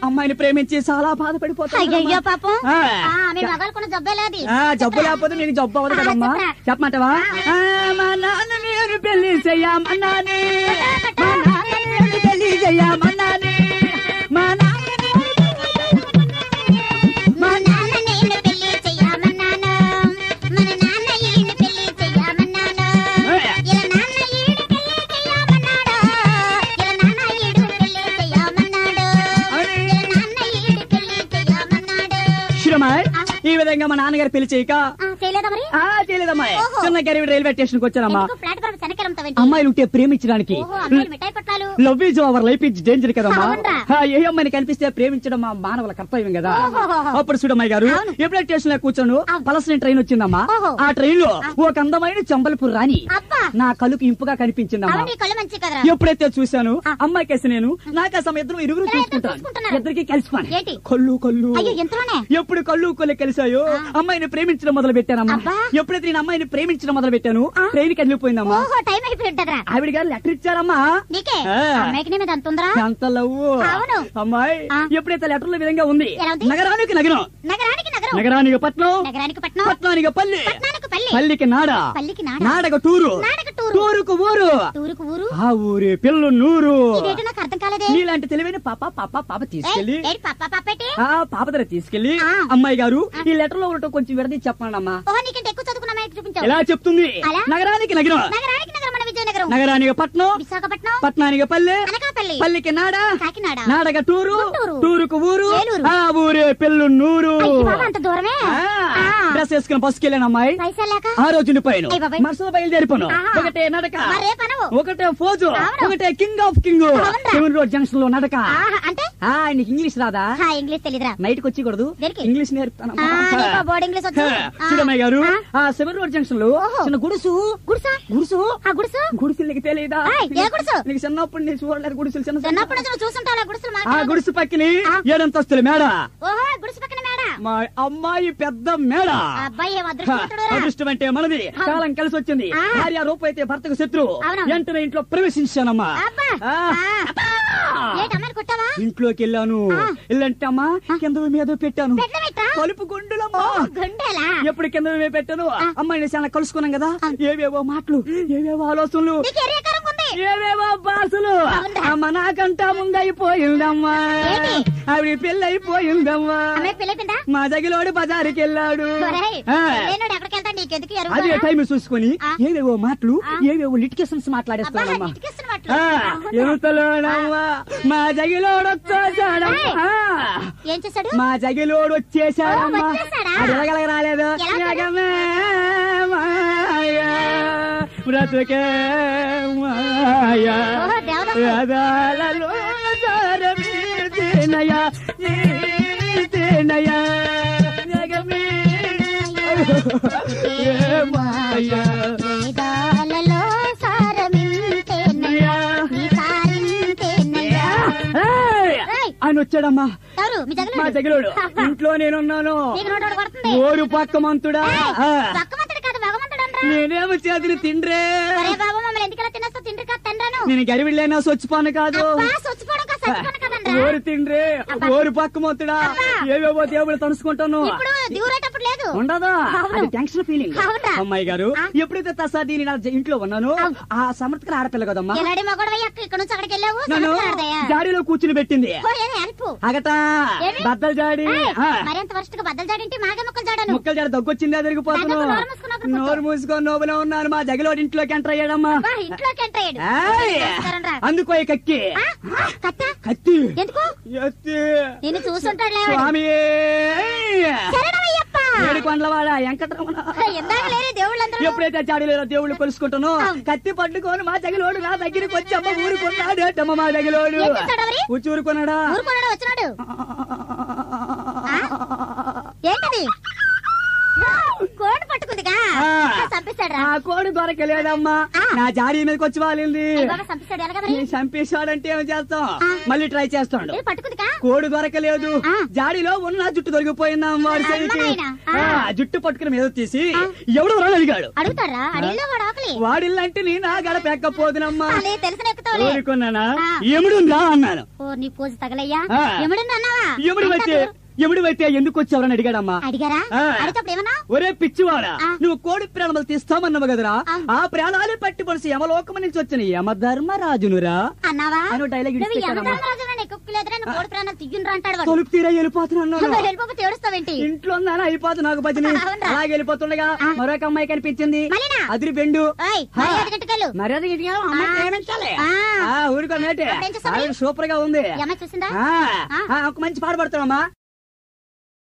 అమ్మాయిని ప్రేమించి చాలా బాధపడిపోతాను అయ్యో పాపం ఆ. ఆ, మీ మగాళ్ళకున్న జబ్బేలేది ఆ జబ్బు లేకపోతే నీకు జబ్బు అవ్వదు కదమ్మా చెప్పరా. చెప్పమంటావా ఆ, మా నాన్న నేను పెళ్లి చెయ్యమన్నానే మా నాన్న నేను పెళ్లి చెయ్యమన్నానే మా నాన్న మా నాన్న నేను పెళ్లి చెయ్యమన్నాను మన నాన్న ఈయన పెళ్లి చెయ్యమన్నాను ఇలా నాన్న ఈడు పెళ్లి చెయ్యమన్నాడు ఇలా నాన్న ఈడు పెళ్లి చెయ్యమన్నాడు అని. ఇలా నాన్న ఈడు పెళ్లి చెయ్యమన్నాడు శిరమాయ్ ఈ విధంగా మా నాన్నగారు పెళ్లి చేయక ఆ, చేయలేదా మరి ఆ చేయలేదమ్మా ఓహో. చిన్న గరివి రైల్వే స్టేషన్ కి వచ్చానమ్మా ఎందుకు ప్లాట్ఫామ్ శనకలు అమ్ముతావేంటి అమ్మాయిలు ఉంటే ప్రేమించడానికి ఓహో అమ్మాయిలు మిఠాయి పట్టాలు love is our life is danger కదమ్మా అవునరా? ఆ, ఏ అమ్మాయిని కనిపిస్తే ప్రేమించడం మా మానవుల కర్తవ్యం కదా ఓహోహో. అప్పుడు చూడమ్మాయి గారు అవును. ఎప్పుడైతే స్టేషన్ లో కూర్చోను అవును. పలసని ట్రైన్ వచ్చిందమ్మా ఓహో. ఆ ట్రైన్ లో ఒక అందమైన చంబలపూర్ రాణి అబ్బా నా కళ్ళుకి ఇంపుగా కనిపించిందమ్మా అవును నీ కళ్ళు మంచి కదరా ఎప్పుడైతే చూశాను ఆ. అమ్మాయి కేసు నేను నాకు ఆ సమయం ఇద్దరు ఇరుగురు ఇలా ఇద్దరు చూసుకుంటాను చూసుకుంటున్నారు. ఇద్దరికి కలిసిపోయి ఏంటి? కళ్ళు కళ్ళు అయ్యో ఎంతలోనే ఎప్పుడు కళ్ళు కొల్లు కలిసాయో అమ్మాయిని ప్రేమించడం మొదలు పెట్టానమ్మా అబ్బా. ఎప్పుడైతే నేను అమ్మాయిని ప్రేమించడం మొదలు పెట్టాను ఆ. ట్రైన్ కదిలిపోయిందమ్మా ఓహో టైం అయిపోయి ఉంటదిరా ఆవిడ గారు లెటర్ ఇచ్చారమ్మా నీకే ఆ. అమ్మాయికి నీ మీద అంత ఉందిరా ఎంత లవ్వు అవును. అమ్మాయి ఆ. ఎప్పుడైతే లెటర్ల విధంగా ఉంది ఎలా ఉంది? నగరానికి నగరం నగరానికి నగరం నగరానికి పట్నం నగరానికి పట్నం పట్నానికి పల్లి పట్నానికి పల్లి పల్లికి నాడ పల్లికి నాడ నాడక టూరు నాడక టూరు టూరుకు ఊరు టూరుకు ఊరు ఆ ఊరి పిల్లు నూరు ఇదేంటో నాకు అర్థం కాలేదే నీలాంటి తెలివైన పాప పాప పాప తీసుకెళ్లి ఏయ్, ఏయ్, పాప పాపేటి ఆ పాప దగ్గర తీసుకెళ్లి ఆ. అమ్మాయి గారు ఈ లెటర్ లో ఉండటం కొంచెం విడదీసి చెప్పండమ్మా ఓహో నీకంటే ఎక్కువ చదువుకున్న అమ్మాయికి చూపించావు ఎలా చెప్తుంది అలా? నగరానికి నగరం నగరానికి నగరం మన విజయనగరం నగరానికి పట్నం విశాఖపట్నం పట్నానికి పల్లె అనకాపల్లి పల్లికి నాడ కాకినాడ నాడక టూరు గుంటూరు. టూరుకు ఊరు ఏలూరు. ఆ ఊరే పెళ్ళు నూరు అయ్య బాబా అంత దూరమే ఆ. డ్రెస్ వేసుకుని బస్సుకి వెళ్ళాను అమ్మాయి పైసలు లేక ఆ రోజు ఉండిపోయాను అయ్ బాబాయ్. మరుసలు బయలుదేరిపోను ఆహా. ఒకటే నడక మరే పనవు ఒకటే ఫోజు అవును. ఒకటే కింగ్ ఆఫ్ కింగ్ అవునురా. సెవెన్ రోడ్ జంక్షన్ లో నడక ఆహా, అంటే ఆ నీకు ఇంగ్లీష్ రాదా హా, ఇంగ్లీష్ తెలీదురా నైట్ కి వచ్చి దేనికి? ఇంగ్లీష్ ఆ, నేర్పుతానమ్మా నీకు బోర్డ్ ఇంగ్లీష్ వచ్చు ఆ. చూడమ్మాయి గారు ఆ. ఆ సెవెన్ రోడ్ జంక్షన్ లో ఓహో. చిన్న గుడుసు గుడిసా గుడుసు ఆ గుడిసు గుడిసెలు నీకు తెలియదా ఏయ్, ఏ గుడిసు? నీకు చిన్నప్పుడు నేను చూడలేదు గుడిసెలు చిన్న చిన్నప్పుడు నుంచి నువ్వు చూసుంటావు గుడిసెలు ఆ మాట్లాడు గుడిసు పక్కని ఆ. ఏడంతస్తుల మేడ ఓహో గుడిసె పక్కన మేడ మా అమ్మాయి పెద్ద మేడ ఆ అబ్బాయి ఏం హ, అదృష్టవంతుడురా. అదృష్టం అంటే మనది అవును. కాలం కలిసి వచ్చింది ఆ. భార్య రూపు అయితే భర్తకు శత్రువు అవును. వెంటనే ఇంట్లో ప్రవేశించానమ్మా అబ్బా ఆ. ఆ. ఏంటి అమ్మాయిని కొట్టావా ఇంట్లోకి వెళ్ళాను ఆ. వెళ్ళంటే అమ్మా కింద మీద పెట్టాను పెట్టినవేట్రా? కలుపు గుండులమ్మా గుండెలా ఎప్పుడు కింద మీద పెట్టాను ఆ. అమ్మాయిని చాలా కలుసుకున్నాం కదా ఆ. ఏవేవో మాటలు ఏవేవో ఆలోచనలు నీకు ఎర్రకారం ఉంది ఏవేవో బాసులు అవునా? అమ్మ నాకంటా ముందైపోయిందమ్మా ఏంటి? ఆవిడ పెళ్ళి అయిపోయిందమ్మా అమ్మాయి పెళ్ళైపోయిందా మా జగిలోడు బజారుకి వెళ్ళాడు ఒరేయ్, ఆ. పెళ్ళైనోడు ఎక్కడికి వెళ్తా నీకెందుకు ఎరువు అదే గోళ? టైం చూసుకొని ఆ. ఏవేవో మాటలు ఆ. ఏవేవో లిటికేషన్స్ అబ్బా మాట్లాడేస్తానమ్మా ఇటుకేస్తున్న మాటలు. ఆ, అవునా? ఎరుతలోనమ్మా మా జగిలోడు వచ్చేసాడమ్మా ఏం చేశాడు మా జగిలోడు వచ్చేసాడమ్మా ఓ, వచ్చేసాడా? అది ఎలాగలగ రాలేదు ఎలా వచ్చాడు? జగమే మాయ, బ్రతుకే మాయ, ఓహో, దేవుడా. వేదాలలో సారమీర్తినయ, నీతినయ, జగమే ఏ మాయ, వేదాలలో సారమింతేనయ్యా, నీ సారింతేనయ్యా. ఏయ్! ఏయ్, ఆయన వచ్చాడమ్మా ఎవరు మీ జగలు మా జగిలోడు ఇంట్లో నేనున్నాను నీకు నోటోడు కొడుతుంది ఓరు పక్క మంతుడా ఆ. పక్కమంతుడు కాదు భగవంతుడు అనరా నేనేమో చేతులు తిండ్రే అరే బాబు మమ్మల్ని ఎందుకలా తినేస్తా తిండ్రి కాదు తండ్రాను నేను గరివిళ్ళైనా సొచ్చిపోను కాదు అబ్బా చచ్చిపోవడం కాదు చచ్చిపోను కదనరా ఓరు తిండ్రే అబ్బా. ఓరు పక్క మంతుడా అబ్బా. ఏవేవో దేవుడు తలుసుకుంటాను ఇప్పుడు దిగురేటప్పుడు లేదు ఉండదా అవును. అది టెన్షన్ ఫీలింగ్ అవునా? అమ్మాయి గారు ఆ. ఎప్పుడైతే తసాది నేను ఆ ఇంట్లో ఉన్నాను అవును. ఆ సమర్థకర ఆడపిల్ల కదమ్మా ఎలాడి మగోడు ఇక్కడ నుంచి అక్కడికి వెళ్ళావు నన్ను సమస్యలాడదయ్యా. జాడీలో కూర్చుని పెట్టింది ఓ, ఏది హెల్ప్ అగట ఏమి? బద్దలు జాడి ఆ. మరింత వరస్ట్ గా బద్దలు జాడింటి మాగే మొక్కలు జాడాను ముక్కలు జాడ దగ్గొచ్చిందా తిరిగిపోతున్నా దగ్గొచ్చు, నోరు మూసుకుని అక్కడ కూర్చో. నోరు మూసుకొని నోబులో ఉన్నాను మా జగలోడి ఇంట్లోకి ఎంటర్ అయ్యాడమ్మా బా, ఇంట్లోకి ఎంటర్ అయ్యాడు ఏయ్! నమస్కారం రా. అందుకో ఈ కక్కి ఆ, కత్త కత్తి ఎందుకు ఎత్తి నేను చూసుంటాడులే స్వామి శరణమయ్యప్ప ఏడు కొండలవాడ వెంకటరమణ ఎందాక లేరే దేవుళ్ళందరూ ఎప్పుడైతే చాడీలో దేవుళ్ళు కొలుసుకుంటాను అవును. కత్తి పట్టుకొని మా జగలోడు నా దగ్గరికి వచ్చి అమ్మ ఊరుకున్నాడు మా జగలోడు ఏం చేస్తాడు మరి? వచ్చి ఊరుకున్నాడా ఊరుకున్నాడు వచ్చినాడు ఏంటది కోడి పట్టుకుందిగా ఆ. చంపేశాడు ఆ కోడి దొరకలేదమ్మా ఆ. నా జాడీ మీదకి వచ్చి వాలింది అయ్య బాబా చంపేశాడు ఎలాగా మరి నేను చంపేశాడంటే ఏం చేస్తాం ఆ. మళ్ళీ ట్రై చేస్తాడు ఏది పట్టుకుందికా కోడి దొరకలేదు ఆ. జాడీలో ఉన్న జుట్టు దొరికిపోయిందా వాడి అమ్మ చేయికి నాయనా. ఆ. ఆ, జుట్టు పట్టుకుని మీద తీసి ఎవడు రా అడిగాడు అడుగుతారా అడిగిలో వాడు ఆకలి వాడిల్లంటే నీ నా గడప ఎక్కపోదునమ్మా అలే తెలిసిన ఎక్కుతావులే ఊరుకున్నానా ఆ. ఎముడుందా అన్నాను ఓ నీ పోజు తగలయ్యా ఆ. ఎముడు అన్నావా ఎముడు వచ్చే ఎముడు అయితే ఎందుకు వచ్చావని అడిగాడమ్మా అడిగారా ఆ. అడిగేటప్పుడు ఏమన్నా ఒరే పిచ్చివాడా ఆ. నువ్వు కోడి ప్రాణములు తీస్తామన్నావు కదరా ఆ. ఆ ప్రాణాలు పట్టి పొడిసి యమలోకం నుంచి వచ్చిన యమధర్మరాజునురా అన్నావా అని dialogue నువ్వు ఇడిచిపెట్టాడమ్మా. యమధర్మరాజు నన్ను ఎక్కులేదురా నువ్వు కోడి ప్రాణాలు తియ్యుండ్రా అంటాడు వాడు తొలుపు తీరా వెళ్ళిపోతున్నాను నువ్వు వెళ్ళిపోతే ఏడుస్తావేంటి ఇంట్లో ఉందని అయిపోతుంది నాకు భజని అవునరా? అలాగే వెళ్ళిపోతుండగా ఆ. మరొక అమ్మాయి కనిపించింది మళ్ళీనా? అదిరి బెండు ఓయ్ ఆ. మర్యాద గట్టుకెళ్ళు మర్యాద గిట్టుగా అమ్మాయి ఆ. ప్రేమించాలి ఆ. ఆ ఊరుకోనేటి అప్పుడేం చేస్తావు? ఆవిడ సూపర్ గా ఉంది యమ చూసిందా ఆ, ఆ. ఆ, ఒక మంచి పాట పడతావమ్మా